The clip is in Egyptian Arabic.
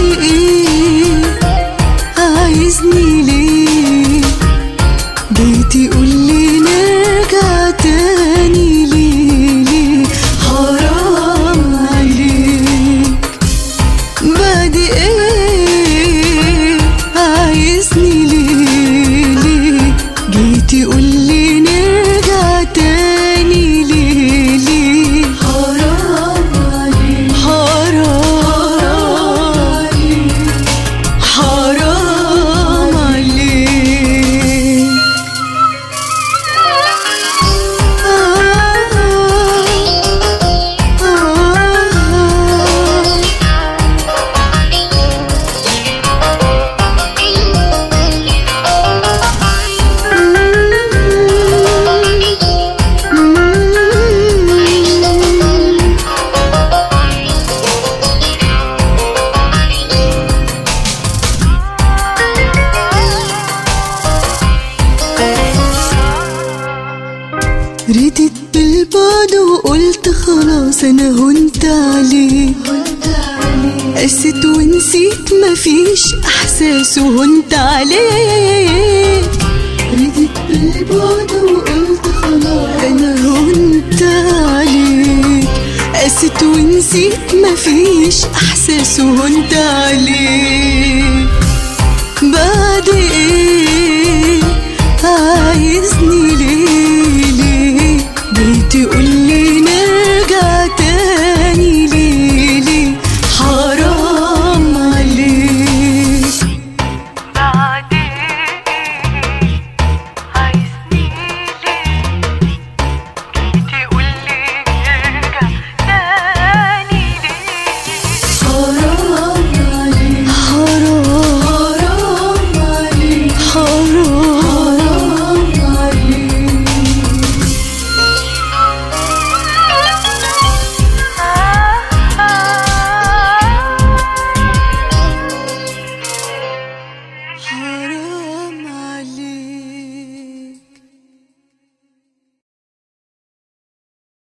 ايه عايزني ليه جيت قولي نرجع تاني ليه ليه حرام عليك بعد ايه عايزني ليه ليه جيت قولي نرجع تاني ليه ليه حرام عليك حرام حرام عليك آه آه رديت بالبعد وقلت خلاص انا هنت عليك قست ونسيت مفيش احساس وهنت عليك رديت بالبعد وقلت خلاص انا هنت عليك قست ونسيت مفيش احساس وهنت عليك بعد